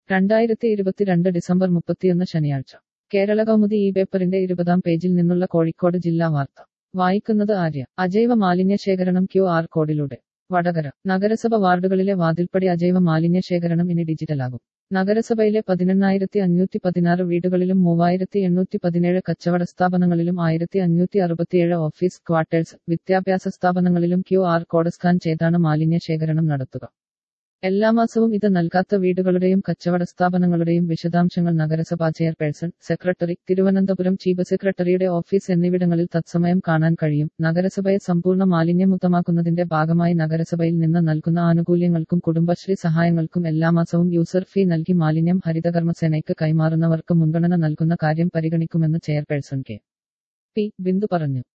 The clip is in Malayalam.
രണ്ടായിരത്തി ഇരുപത്തിരണ്ട് ഡിസംബർ മുപ്പത്തിയൊന്ന് ശനിയാഴ്ച കേരള കൗമുദി ഈ പേപ്പറിന്റെ ഇരുപതാം പേജിൽ നിന്നുള്ള കോഴിക്കോട് ജില്ലാ വാർത്ത വായിക്കുന്നത് ആര്യ അജൈവ മാലിന്യ ശേഖരണം ക്യു ആർ കോഡിലൂടെ വടകര നഗരസഭ വാർഡുകളിലെ വാതിൽപ്പടി അജൈവ മാലിന്യ ശേഖരണം ഇനി ഡിജിറ്റലാകും നഗരസഭയിലെ പതിനെണ്ണായിരത്തി അഞ്ഞൂറ്റി പതിനാറ് വീടുകളിലും മൂവായിരത്തി എണ്ണൂറ്റി പതിനേഴ് കച്ചവട സ്ഥാപനങ്ങളിലും ആയിരത്തി അഞ്ഞൂറ്റി അറുപത്തിയേഴ് ഓഫീസ് ക്വാർട്ടേഴ്സ് വിദ്യാഭ്യാസ സ്ഥാപനങ്ങളിലും ക്യു ആർ കോഡ് സ്കാൻ ചെയ്താണ് മാലിന്യ ശേഖരണം നടത്തുക എല്ലാ മാസവും ഇത് നൽകാത്ത വീടുകളുടെയും കച്ചവട സ്ഥാപനങ്ങളുടെയും വിശദാംശങ്ങൾ നഗരസഭാ ചെയർപേഴ്സൺ സെക്രട്ടറി തിരുവനന്തപുരം ചീഫ് സെക്രട്ടറിയുടെ ഓഫീസ് എന്നിവിടങ്ങളിൽ തത്സമയം കാണാൻ കഴിയും നഗരസഭയെ സമ്പൂർണ്ണ മാലിന്യമുക്തമാക്കുന്നതിന്റെ ഭാഗമായി നഗരസഭയിൽ നിന്ന് നൽകുന്ന ആനുകൂല്യങ്ങൾക്കും കുടുംബശ്രീ സഹായങ്ങൾക്കും എല്ലാ മാസവും യൂസർ ഫീ നൽകി മാലിന്യം ഹരിതകർമ്മസേനയ്ക്ക് കൈമാറുന്നവർക്ക് മുൻഗണന നൽകുന്ന കാര്യം പരിഗണിക്കുമെന്ന് ചെയർപേഴ്സൺ കെ പി ബിന്ദു പറഞ്ഞു